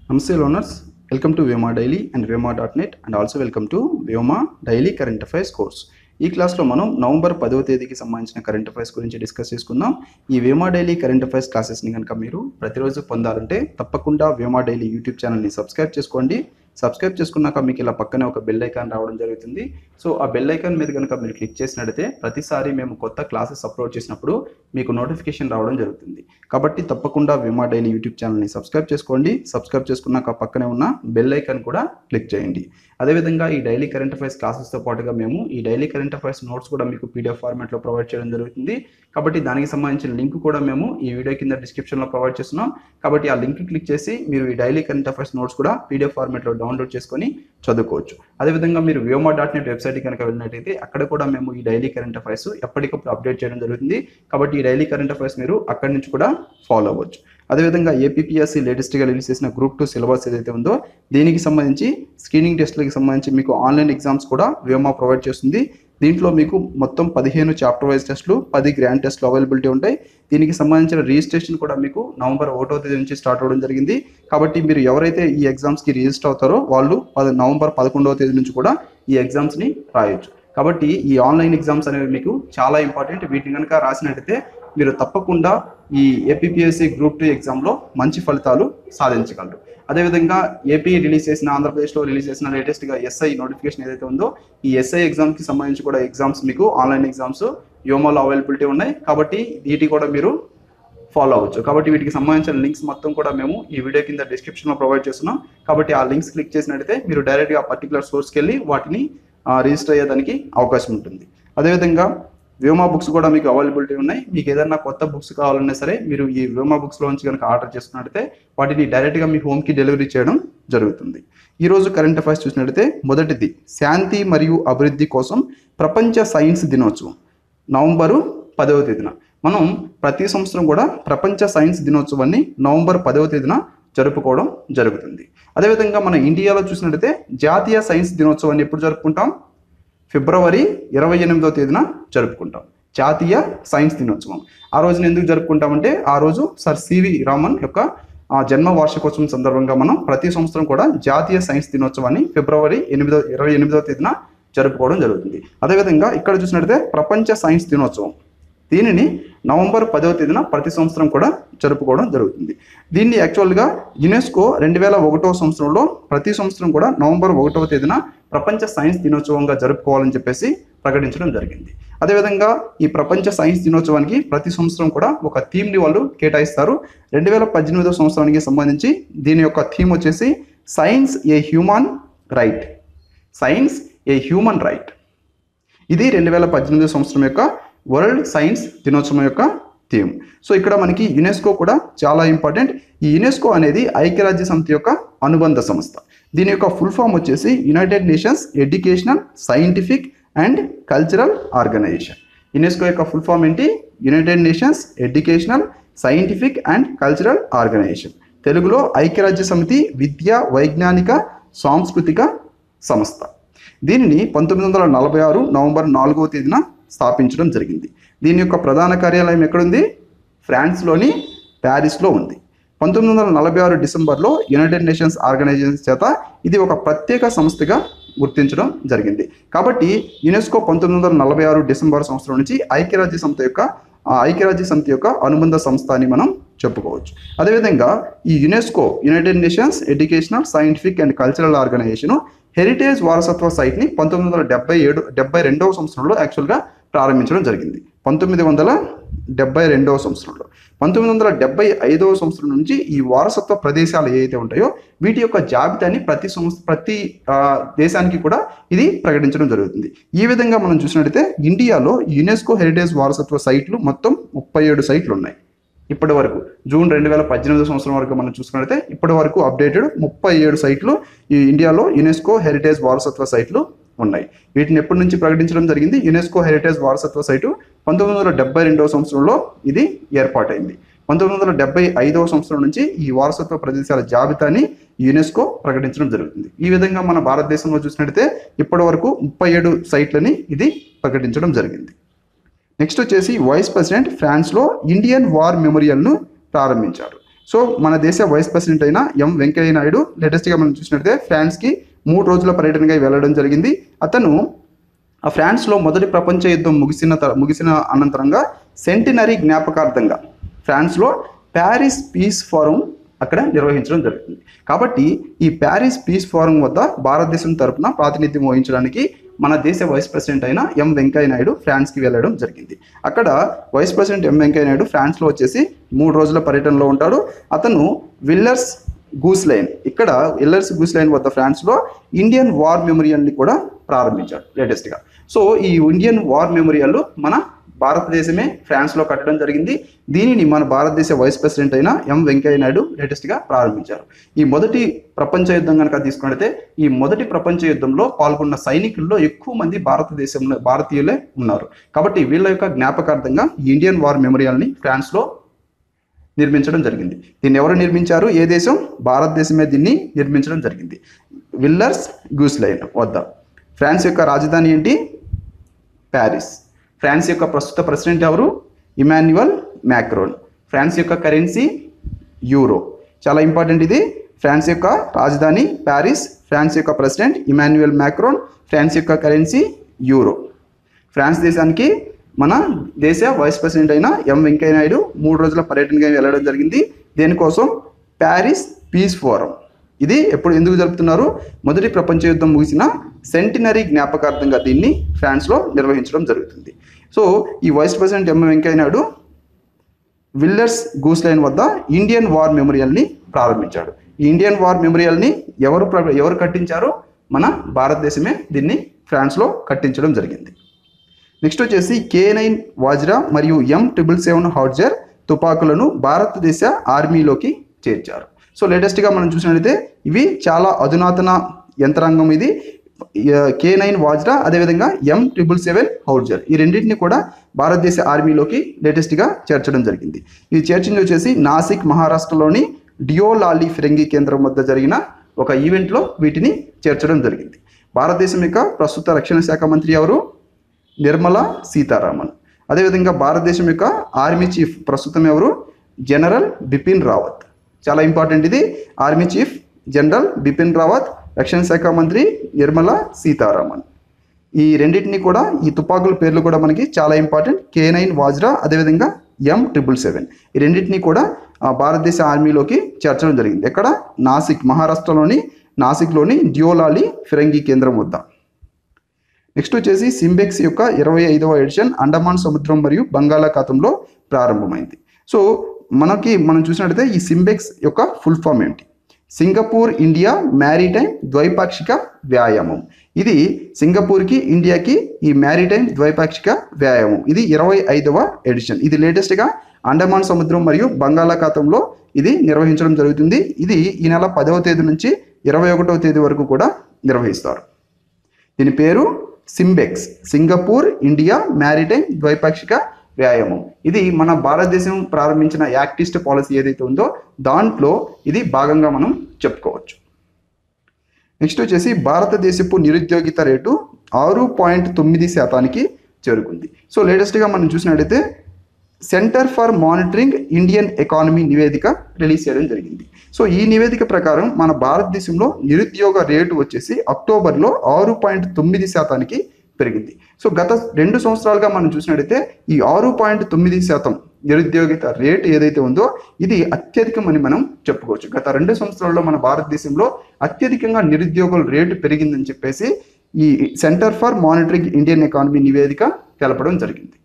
Namaste learners, welcome to Vyoma Daily and Vyoma.net and also welcome to Vyoma Daily Current Affairs course. ఈ క్లాస్లో మనం November పదవ తేదీకి సంబంధించిన కరెంట్ అఫైర్స్ గురించి డిస్కస్ చేసుకుందాం ఈ వేమా డైలీ కరెంట్ అఫైర్స్ క్లాసెస్ని కనుక మీరు ప్రతిరోజు పొందాలంటే తప్పకుండా వేమా డైలీ యూట్యూబ్ ఛానల్ని సబ్స్క్రైబ్ చేసుకోండి సబ్స్క్రైబ్ చేసుకున్నాక మీకు ఇలా పక్కనే ఒక బెల్ ఐకాన్ రావడం జరుగుతుంది సో ఆ బెల్ ఐకాన్ మీద కనుక మీరు క్లిక్ చేసినట్లయితే ప్రతిసారి మేము కొత్త క్లాసెస్ అప్లోడ్ చేసినప్పుడు మీకు నోటిఫికేషన్ రావడం జరుగుతుంది కాబట్టి తప్పకుండా విమా డైలీ యూట్యూబ్ ఛానల్ని సబ్స్క్రైబ్ చేసుకోండి సబ్స్క్రైబ్ చేసుకున్నాక పక్కనే ఉన్న బెల్ ఐకాన్ కూడా క్లిక్ చేయండి అదేవిధంగా ఈ డైలీ కరెంట్ అఫైర్స్ క్లాసెస్తో పాటుగా మేము ఈ డైలీ కరెంట్ అఫైర్స్ నోట్స్ కూడా మీకు పీడిఎఫ్ ఫార్మాట్లో ప్రొవైడ్ చేయడం జరుగుతుంది కాబట్టి దానికి సంబంధించిన లింక్ కూడా మేము ఈ వీడియో కింద డిస్క్రిప్షన్లో ప్రొవైడ్ చేస్తున్నాం కాబట్టి ఆ లింక్ క్లిక్ చేసి మీరు ఈ డైలీ కరెంట్ అఫైర్స్ నోట్స్ కూడా పీడిఎఫ్ ఫార్మాట్లో డౌన్లోడ్ చేసుకొని చదువుకోవచ్చు అదేవిధంగా మీరు వ్యోమా డాట్ నెట్ వెబ్సైట్ కనుక వెళ్ళినట్టయితే అక్కడ కూడా మేము ఈ డైలీ కరెంట్ అఫైర్స్ ఎప్పటికప్పుడు అప్డేట్ చేయడం జరుగుతుంది కాబట్టి ఈ డైలీ కరెంట్ అఫైర్స్ మీరు అక్కడి నుంచి కూడా ఫాలో అవ్వచ్చు అదేవిధంగా ఏపీఎస్సి లేటెస్ట్గా రిలీజ్ చేసిన గ్రూప్ టూ సిలబస్ ఏదైతే ఉందో దీనికి సంబంధించి స్క్రీనింగ్ టెస్ట్లకి సంబంధించి మీకు ఆన్లైన్ ఎగ్జామ్స్ కూడా వ్యోమా ప్రొవైడ్ చేస్తుంది దీంట్లో మీకు మొత్తం పదిహేను చాప్టర్ వైజ్ టెస్టులు పది గ్రాండ్ టెస్ట్లు అవైలబిలిటీ ఉంటాయి దీనికి సంబంధించిన రిజిస్ట్రేషన్ కూడా మీకు నవంబర్ ఒకటో తేదీ నుంచి స్టార్ట్ అవ్వడం జరిగింది కాబట్టి మీరు ఎవరైతే ఈ ఎగ్జామ్స్కి రిజిస్టర్ అవుతారో వాళ్ళు పది నవంబర్ పదకొండవ తేదీ నుంచి కూడా ఈ ఎగ్జామ్స్ని రాయొచ్చు కాబట్టి ఈ ఆన్లైన్ ఎగ్జామ్స్ అనేవి మీకు చాలా ఇంపార్టెంట్ వీటిని కనుక రాసినట్టయితే మీరు తప్పకుండా ఈ ఏపీఎస్సి గ్రూప్ టూ ఎగ్జామ్లో మంచి ఫలితాలు సాధించగలరు అదేవిధంగా ఏపీ రిలీజ్ చేసిన ఆంధ్రప్రదేశ్లో రిలీజ్ చేసిన లేటెస్ట్గా ఎస్ఐ నోటిఫికేషన్ ఏదైతే ఉందో ఈ ఎస్ఐ ఎగ్జామ్కి సంబంధించి కూడా ఎగ్జామ్స్ మీకు ఆన్లైన్ ఎగ్జామ్స్ యోమాలో అవైలబిలిటీ ఉన్నాయి కాబట్టి వీటి కూడా మీరు ఫాలో అవ్వచ్చు కాబట్టి వీటికి సంబంధించిన లింక్స్ మొత్తం కూడా మేము ఈ వీడియో కింద డిస్క్రిప్షన్లో ప్రొవైడ్ చేస్తున్నాం కాబట్టి ఆ లింక్స్ క్లిక్ చేసినట్టయితే మీరు డైరెక్ట్గా ఆ పర్టికులర్ సోర్స్కి వెళ్ళి వాటిని రిజిస్టర్ అయ్యేదానికి అవకాశం ఉంటుంది అదేవిధంగా వ్యోమా బుక్స్ కూడా మీకు అవైలబిలిటీ ఉన్నాయి మీకు ఏదైనా కొత్త బుక్స్ కావాలన్నా సరే మీరు ఈ వ్యోమా బుక్స్లో నుంచి కనుక ఆర్డర్ చేసుకున్నట్టయితే వాటిని డైరెక్ట్గా మీ హోమ్కి డెలివరీ చేయడం జరుగుతుంది ఈరోజు కరెంట్ అఫైర్స్ చూసినట్టయితే మొదటిది శాంతి మరియు అభివృద్ధి కోసం ప్రపంచ సైన్స్ దినోత్సవం నవంబరు పదవ తేదీన మనం ప్రతి సంవత్సరం కూడా ప్రపంచ సైన్స్ దినోత్సవాన్ని నవంబర్ పదవ తేదీన జరుపుకోవడం జరుగుతుంది అదేవిధంగా మన ఇండియాలో చూసినట్టయితే జాతీయ సైన్స్ దినోత్సవాన్ని ఎప్పుడు జరుపుకుంటాం ఫిబ్రవరి ఇరవై ఎనిమిదవ తేదీన జరుపుకుంటాం జాతీయ సైన్స్ దినోత్సవం ఆ రోజున ఎందుకు జరుపుకుంటామంటే ఆ రోజు సర్ సివి రామన్ యొక్క ఆ జన్మ వార్షికోత్సవం సందర్భంగా మనం ప్రతి సంవత్సరం కూడా జాతీయ సైన్స్ దినోత్సవాన్ని ఫిబ్రవరి ఎనిమిదో ఇరవై ఎనిమిదవ తేదీన జరుపుకోవడం జరుగుతుంది అదేవిధంగా ఇక్కడ చూసినట్లయితే ప్రపంచ సైన్స్ దినోత్సవం దీనిని నవంబర్ పదవ తేదీన ప్రతి సంవత్సరం కూడా జరుపుకోవడం జరుగుతుంది దీన్ని యాక్చువల్గా యునెస్కో రెండు వేల ఒకటవ సంవత్సరంలో ప్రతి సంవత్సరం కూడా నవంబర్ ఒకటవ తేదీన ప్రపంచ సైన్స్ దినోత్సవంగా జరుపుకోవాలని చెప్పేసి ప్రకటించడం జరిగింది అదేవిధంగా ఈ ప్రపంచ సైన్స్ దినోత్సవానికి ప్రతి సంవత్సరం కూడా ఒక థీమ్ని వాళ్ళు కేటాయిస్తారు రెండు వేల పద్దెనిమిదవ సంవత్సరానికి సంబంధించి దీని యొక్క థీమ్ వచ్చేసి science a human right science a human right ఇది రెండు వేల పద్దెనిమిది సంవత్సరం యొక్క వరల్డ్ సైన్స్ దినోత్సవం యొక్క థీమ్ సో ఇక్కడ మనకి యునెస్కో కూడా చాలా ఇంపార్టెంట్ ఈ యునెస్కో అనేది ఐక్యరాజ్య సమితి యొక్క అనుబంధ సంస్థ దీని యొక్క ఫుల్ ఫామ్ వచ్చేసి United Nations Educational Scientific and Cultural Organization UNESCO యొక్క ఫుల్ ఫామ్ ఏంటి United Nations Educational Scientific and Cultural Organization తెలుగులో ఐక్యరాజ్య సమితి విద్య వైజ్ఞానిక సాంస్కృతిక సంస్థ దీనిని పంతొమ్మిది వందల నలభై ఆరు నవంబర్ నాలుగవ తేదీన స్థాపించడం జరిగింది దీని యొక్క ప్రధాన కార్యాలయం ఎక్కడుంది ఫ్రాన్స్లోని ప్యారిస్లో ఉంది పంతొమ్మిది వందల నలభై ఆరు డిసెంబర్లో యునైటెడ్ నేషన్స్ ఆర్గనైజేషన్ చేత ఇది ఒక ప్రత్యేక సంస్థగా గుర్తించడం జరిగింది కాబట్టి యునెస్కో పంతొమ్మిది వందల నలభై ఆరు డిసెంబర్ సంవత్సరం నుంచి ఐక్యరాజ్య సమితి యొక్క ఆ ఐక్యరాజ్య సమితి యొక్క అనుబంధ సంస్థ అని మనం చెప్పుకోవచ్చు అదేవిధంగా ఈ UNESCO United Nations Educational Scientific and Cultural Organization heritage వారసత్వ సైట్ని పంతొమ్మిది వందల డెబ్బై ఏడు డెబ్బై రెండవ సంవత్సరంలో యాక్చువల్గా ప్రారంభించడం జరిగింది పంతొమ్మిది వందల డెబ్బై రెండవ సంవత్సరంలో పంతొమ్మిది వందల డెబ్బై ఐదవ సంవత్సరం నుంచి ఈ వారసత్వ ప్రదేశాలు ఏవైతే ఉంటాయో వీటి యొక్క జాబితాని ప్రతి సంస్థ ప్రతి ఆ, దేశానికి కూడా ఇది ప్రకటించడం జరుగుతుంది ఈ విధంగా మనం చూసినట్టయితే ఇండియాలో యునెస్కో హెరిటేజ్ వారసత్వ సైట్లు మొత్తం ముప్పై ఏడు సైట్లు ఉన్నాయి ఇప్పటి వరకు జూన్ రెండు వేల పద్దెనిమిది సంవత్సరం వరకు మనం చూసుకున్నట్లయితే ఇప్పటి వరకు అప్డేటెడ్ ముప్పై ఏడు సైట్లు ఈ ఇండియాలో యునెస్కో హెరిటేజ్ వారసత్వ సైట్లు ఉన్నాయి వీటిని ఎప్పటి నుంచి ప్రకటించడం జరిగింది యునెస్కో హెరిటేజ్ వారసత్వ సైటు పంతొమ్మిది వందల డెబ్బై రెండవ సంవత్సరంలో ఇది ఏర్పాటైంది పంతొమ్మిది వందల డెబ్బై ఐదవ సంవత్సరం నుంచి ఈ వారసత్వ ప్రదేశాల జాబితాని యునెస్కో ప్రకటించడం జరుగుతుంది ఈ విధంగా మన భారతదేశంలో చూసినట్లయితే ఇప్పటి వరకు ముప్పై ఏడు సైట్లని ఇది ప్రకటించడం జరిగింది నెక్స్ట్ వచ్చేసి వైస్ ప్రెసిడెంట్ ఫ్రాన్స్లో ఇండియన్ వార్ మెమోరియల్ను ప్రారంభించారు సో మన దేశ వైస్ ప్రెసిడెంట్ అయిన ఎం వెంకయ్య నాయుడు లేటెస్ట్గా మనం చూసినట్లయితే ఫ్రాన్స్కి మూడు రోజుల పర్యటనగా వెళ్ళడం జరిగింది అతను ఆ ఫ్రాన్స్లో మొదటి ప్రపంచ యుద్ధం ముగిసిన తర- ముగిసిన అనంతరంగా సెంటినరీ జ్ఞాపకార్థంగా ఫ్రాన్స్లో ప్యారిస్ పీస్ ఫోరం అక్కడ నిర్వహించడం జరుగుతుంది కాబట్టి ఈ ప్యారిస్ పీస్ ఫోరం వద్ద భారతదేశం తరపున ప్రాతినిధ్యం వహించడానికి మన దేశ వైస్ ప్రెసిడెంట్ అయిన ఎం వెంకయ్య నాయుడు ఫ్రాన్స్కి వెళ్ళడం జరిగింది అక్కడ vice president M Venkaiah Naidu ఫ్రాన్స్లో వచ్చేసి మూడు రోజుల పర్యటనలో ఉంటాడు అతను విల్లర్స్ గూస్ లైన్ ఇక్కడ విల్లర్స్ గూస్ లైన్ వద్ద ఫ్రాన్స్లో ఇండియన్ వార్ మెమోరియల్ని కూడా ప్రారంభించాడు లేటెస్ట్గా సో ఈ ఇండియన్ వార్ మెమోరియల్ మన భారతదేశమే ఫ్రాన్స్లో కట్టడం జరిగింది దీనిని మన భారతదేశ వైస్ ప్రెసిడెంట్ అయిన ఎం వెంకయ్య నాయుడు లేటెస్ట్గా ప్రారంభించారు ఈ మొదటి ప్రపంచ యుద్ధం కనుక తీసుకున్నట్లయితే ఈ మొదటి ప్రపంచ యుద్ధంలో పాల్గొన్న సైనికుల్లో ఎక్కువ మంది భారతదేశంలో భారతీయులే ఉన్నారు కాబట్టి వీళ్ళ యొక్క జ్ఞాపకార్థంగా ఈ ఇండియన్ వార్ మెమోరియల్ని ఫ్రాన్స్లో నిర్మించడం జరిగింది దీన్ని ఎవరు నిర్మించారు ఏ దేశం భారతదేశమే దీన్ని నిర్మించడం జరిగింది విల్లర్స్ గూస్ లైన్ వద్ద ఫ్రాన్స్ యొక్క రాజధాని ఏంటి ప్యారిస్ ఫ్రాన్స్ యొక్క ప్రస్తుత ప్రెసిడెంట్ ఎవరు ఇమాన్యువల్ మ్యాక్రోన్ ఫ్రాన్స్ యొక్క కరెన్సీ యూరో చాలా ఇంపార్టెంట్ ఇది ఫ్రాన్స్ యొక్క రాజధాని ప్యారిస్ ఫ్రాన్స్ యొక్క ప్రెసిడెంట్ ఇమాన్యువల్ మ్యాక్రోన్ ఫ్రాన్స్ యొక్క కరెన్సీ యూరో ఫ్రాన్స్ దేశానికి మన దేశ వైస్ ప్రెసిడెంట్ అయిన ఎం వెంకయ్య నాయుడు మూడు రోజుల పర్యటనగా వెళ్ళడం జరిగింది దేనికోసం ప్యారిస్ పీస్ ఫోరం ఇది ఎప్పుడు ఎందుకు జరుపుతున్నారు మొదటి ప్రపంచ యుద్ధం ముగిసిన సెంటినరీ జ్ఞాపకార్థంగా దీన్ని ఫ్రాన్స్లో నిర్వహించడం జరుగుతుంది సో ఈ vice president M Venkaiah Naidu Villers Guislain వద్ద ఇండియన్ వార్ మెమోరియల్ని ప్రారంభించాడు ఈ ఇండియన్ వార్ మెమోరియల్ని ఎవరు ప్ర- ఎవరు కట్టించారో మన భారతదేశమే దీన్ని ఫ్రాన్స్లో కట్టించడం జరిగింది నెక్స్ట్ వచ్చేసి కే నైన్ వాజ్రా మరియు ఎం ట్రిపుల్ సెవెన్ హార్జర్ తుపాకులను భారతదేశ ఆర్మీలోకి చేర్చారు సో లేటెస్ట్గా మనం చూసినట్లయితే ఇవి చాలా అధునాతన యంత్రాంగం ఇది కే నైన్ వాజ్రా అదేవిధంగా ఎం ట్రిపుల్ సెవెన్ హౌర్జర్ ఈ రెండింటిని కూడా భారతదేశ ఆర్మీలోకి లేటెస్ట్గా చేర్చడం జరిగింది ఇది చేర్చింది వచ్చేసి నాసిక్ మహారాష్ట్రలోని డియోలాలి ఫిరంగి కేంద్రం వద్ద జరిగిన ఒక ఈవెంట్లో వీటిని చేర్చడం జరిగింది భారతదేశం యొక్క ప్రస్తుత రక్షణ శాఖ మంత్రి ఎవరు నిర్మలా సీతారామన్ అదేవిధంగా భారతదేశం యొక్క ఆర్మీ చీఫ్ ప్రస్తుతం ఎవరు జనరల్ బిపిన్ రావత్ చాలా ఇంపార్టెంట్ ఇది army chief general Bipin Rawat రక్షణ శాఖ మంత్రి నిర్మలా సీతారామన్ ఈ రెండింటిని కూడా ఈ తుపాకుల పేర్లు కూడా మనకి చాలా ఇంపార్టెంట్ కే నైన్ వాజ్రా అదేవిధంగా ఎం ట్రిపుల్ సెవెన్ ఈ రెండింటిని కూడా ఆ, భారతదేశ ఆర్మీలోకి చేర్చడం జరిగింది ఎక్కడ నాసిక్ మహారాష్ట్రలోని నాసిక్లోని డ్యోలాలి ఫిరంగి కేంద్రం వద్ద నెక్స్ట్ వచ్చేసి సింబెక్స్ యొక్క ఇరవై ఐదవ ఎడిషన్ అండమాన్ సముద్రం మరియు బంగాళాఖాతంలో ప్రారంభమైంది సో మనకి మనం చూసినట్లయితే ఈ సింబెక్స్ యొక్క ఫుల్ ఫామ్ ఏంటి సింగపూర్ ఇండియా మ్యారీటైమ్ ద్వైపాక్షిక వ్యాయామం ఇది సింగపూర్కి ఇండియాకి ఈ మ్యారీటైమ్ ద్వైపాక్షిక వ్యాయామం ఇది ఇరవై ఐదవ ఎడిషన్ ఇది లేటెస్ట్గా అండమాన్ సముద్రం మరియు బంగాళాఖాతంలో ఇది నిర్వహించడం జరుగుతుంది ఇది ఈ నెల పదవ తేదీ నుంచి ఇరవై ఒకటవ తేదీ వరకు కూడా నిర్వహిస్తారు దీని పేరు సింబెక్స్ సింగపూర్ ఇండియా మ్యారిటైమ్ ద్వైపాక్షిక వ్యాయామం ఇది మన భారతదేశం ప్రారంభించిన యాక్టిస్ట్ పాలసీ ఏదైతే ఉందో దాంట్లో ఇది భాగంగా మనం చెప్పుకోవచ్చు నెక్స్ట్ వచ్చేసి భారతదేశపు నిరుద్యోగిత రేటు ఆరు పాయింట్ తొమ్మిది శాతానికి చేరుకుంది సో లేటెస్ట్గా మనం చూసినట్టయితే Centre for Monitoring Indian Economy నివేదిక రిలీజ్ చేయడం జరిగింది సో ఈ నివేదిక ప్రకారం మన భారతదేశంలో నిరుద్యోగ రేటు వచ్చేసి అక్టోబర్లో ఆరు పాయింట్ తొమ్మిది శాతానికి పెరిగింది సో గత రెండు సంవత్సరాలుగా మనం చూసినట్టయితే ఈ ఆరు పాయింట్ తొమ్మిది శాతం నిరుద్యోగిత రేటు ఏదైతే ఉందో ఇది అత్యధికమని మనం చెప్పుకోవచ్చు గత రెండు సంవత్సరాల్లో మన భారతదేశంలో అత్యధికంగా నిరుద్యోగుల రేటు పెరిగిందని చెప్పేసి ఈ Centre for Monitoring Indian Economy నివేదిక తెలపడం జరిగింది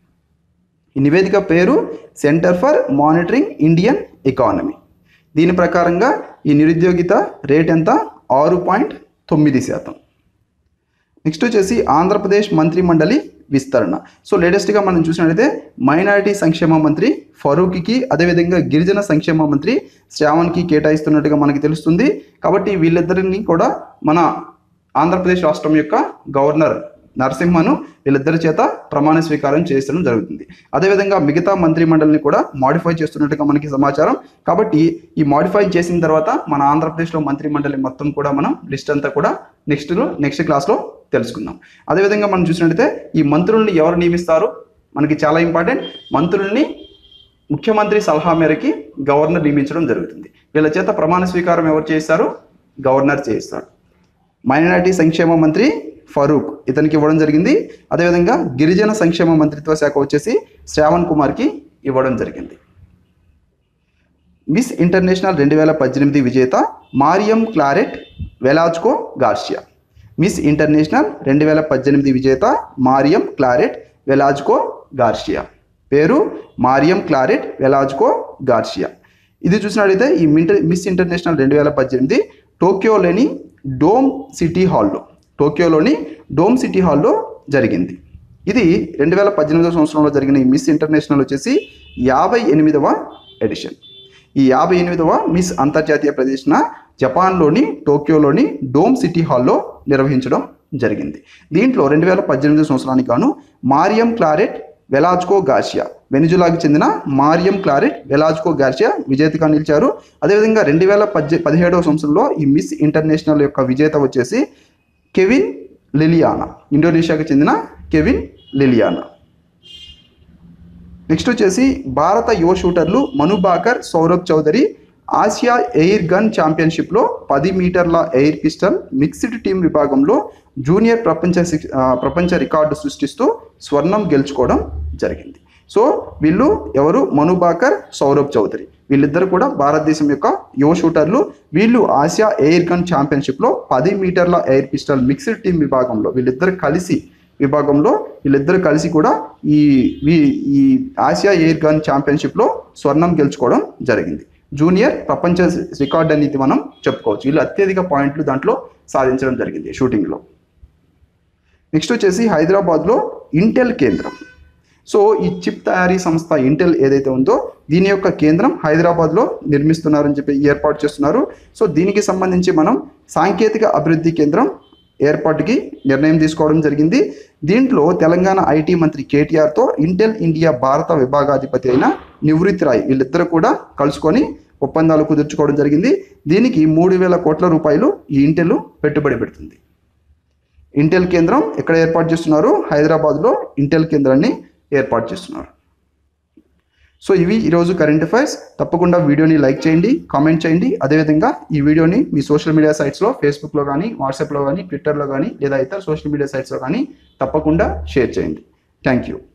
ఈ నివేదిక పేరు Centre for Monitoring Indian Economy దీని ప్రకారంగా ఈ నిరుద్యోగిత రేట్ ఎంత ఆరు పాయింట్ తొమ్మిది శాతం నెక్స్ట్ వచ్చేసి ఆంధ్రప్రదేశ్ మంత్రి మండలి విస్తరణ సో లేటెస్ట్గా మనం చూసినట్లయితే మైనారిటీ సంక్షేమ మంత్రి ఫరూక్కి అదేవిధంగా గిరిజన సంక్షేమ మంత్రి శ్రావణ్కి కేటాయిస్తున్నట్టుగా మనకి తెలుస్తుంది కాబట్టి వీళ్ళిద్దరిని కూడా మన ఆంధ్రప్రదేశ్ రాష్ట్రం యొక్క గవర్నర్ నరసింహను వీళ్ళిద్దరి చేత ప్రమాణ స్వీకారం చేస్తడం జరుగుతుంది అదేవిధంగా మిగతా మంత్రి మండలిని కూడా మాడిఫై చేస్తున్నట్టుగా మనకి సమాచారం కాబట్టి ఈ మాడిఫై చేసిన తర్వాత మన ఆంధ్రప్రదేశ్లో మంత్రి మండలి మొత్తం కూడా మనం లిస్ట్ అంతా కూడా నెక్స్ట్ నెక్స్ట్ క్లాస్లో తెలుసుకుందాం అదేవిధంగా మనం చూసినట్టయితే ఈ మంత్రుల్ని ఎవరు నియమిస్తారు మనకి చాలా ఇంపార్టెంట్ మంత్రుల్ని ముఖ్యమంత్రి సలహా మేరకి గవర్నర్ నియమించడం జరుగుతుంది వీళ్ళ చేత ప్రమాణ స్వీకారం ఎవరు చేస్తారు గవర్నర్ చేయిస్తారు మైనారిటీ సంక్షేమ మంత్రి ఫరూక్ ఇతనికి ఇవ్వడం జరిగింది అదేవిధంగా గిరిజన సంక్షేమ మంత్రిత్వ శాఖ వచ్చేసి శ్రావణ్ కుమార్కి ఇవ్వడం జరిగింది మిస్ ఇంటర్నేషనల్ రెండు వేల పద్దెనిమిది విజేత Mariem Claret Velazco Garcia Miss International రెండు వేల పద్దెనిమిది విజేత మారియం క్లారెట్ వెలాజ్కో గార్షియా పేరు మారియం క్లారెట్ వెలాజ్కో గార్షియా ఇది చూసినట్లయితే ఈ మింటర్ మిస్ ఇంటర్నేషనల్ రెండు వేల పద్దెనిమిది టోక్యోలోని డోమ్ సిటీ హాల్లో టోక్యోలోని డోమ్ సిటీ హాల్లో జరిగింది ఇది రెండు వేల పద్దెనిమిదవ సంవత్సరంలో జరిగిన ఈ మిస్ ఇంటర్నేషనల్ వచ్చేసి యాభై ఎనిమిదవ ఎడిషన్ ఈ యాభై ఎనిమిదవ మిస్ అంతర్జాతీయ ప్రదర్శన జపాన్లోని టోక్యోలోని డోమ్ సిటీ హాల్లో నిర్వహించడం జరిగింది దీంట్లో రెండు వేల పద్దెనిమిది సంవత్సరానికి గాను మారియం క్లారెట్ వెలాజ్కో గార్షియా వెనిజులాకి చెందిన మారియం క్లారెట్ వెలాజ్కో గార్షియా విజేతగా నిలిచారు అదేవిధంగా రెండు వేల పద్దె పదిహేడవ సంవత్సరంలో ఈ మిస్ ఇంటర్నేషనల్ యొక్క విజేత వచ్చేసి కెవిన్ లిలియానా ఇండోనేషియాకి చెందిన కెవిన్ లిలియానా నెక్స్ట్ వచ్చేసి భారత యువ షూటర్లు Manu Bhaker Saurabh Chowdary Asia air gun ఛాంపియన్షిప్లో పది మీటర్ల ఎయిర్ పిస్టల్ మిక్స్డ్ టీం విభాగంలో జూనియర్ ప్రపంచ శిక్- ఆ, ప్రపంచ రికార్డు సృష్టిస్తూ స్వర్ణం గెలుచుకోవడం జరిగింది సో వీళ్ళు ఎవరు మనుబాకర్ సౌరభ్ చౌదరి వీళ్ళిద్దరు కూడా భారతదేశం యొక్క యువ షూటర్లు వీళ్ళు ఆసియా ఎయిర్ గన్ ఛాంపియన్షిప్లో పది మీటర్ల ఎయిర్ పిస్టల్ మిక్స్డ్ టీం విభాగంలో వీళ్ళిద్దరు కలిసి విభాగంలో వీళ్ళిద్దరు కలిసి కూడా ఈ వీ- ఈ ఆసియా ఎయిర్ గన్ ఛాంపియన్షిప్లో స్వర్ణం గెలుచుకోవడం జరిగింది జూనియర్ ప్రపంచ రికార్డ్ అనేది మనం చెప్పుకోవచ్చు వీళ్ళు అత్యధిక పాయింట్లు దాంట్లో సాధించడం జరిగింది షూటింగ్లో నెక్స్ట్ వచ్చేసి హైదరాబాద్లో ఇంటెల్ కేంద్రం సో ఈ చిప్ తయారీ సంస్థ ఇంటెల్ ఏదైతే ఉందో దీని యొక్క కేంద్రం హైదరాబాద్లో నిర్మిస్తున్నారని చెప్పి ఏర్పాటు చేస్తున్నారు సో దీనికి సంబంధించి మనం సాంకేతిక అభివృద్ధి కేంద్రం ఏర్పాటుకి నిర్ణయం తీసుకోవడం జరిగింది దీంట్లో తెలంగాణ ఐటీ మంత్రి కేటీఆర్తో ఇంటెల్ ఇండియా భారత విభాగాధిపతి అయిన నివృత్తి రాయ్ వీళ్ళిద్దరూ కూడా కలుసుకొని ఒప్పందాలు కుదుర్చుకోవడం జరిగింది దీనికి మూడు వేల కోట్ల రూపాయలు ఈ ఇంటెల్ పెట్టుబడి పెడుతుంది ఇంటెల్ కేంద్రం ఎక్కడ ఏర్పాటు చేస్తున్నారు హైదరాబాద్లో ఇంటెల్ కేంద్రాన్ని ఏర్పాటు చేస్తున్నారు సో ఇవి ఈరోజు కరెంట్ అఫైర్స్ తప్పకుండా వీడియోని లైక్ చేయండి కామెంట్ చేయండి అదేవిధంగా ఈ వీడియోని మీ సోషల్ మీడియా సైట్స్లో ఫేస్బుక్లో కానీ వాట్సాప్లో కానీ ట్విట్టర్లో కానీ లేదా ఇతర సోషల్ మీడియా సైట్స్లో కానీ తప్పకుండా షేర్ చేయండి థ్యాంక్ యూ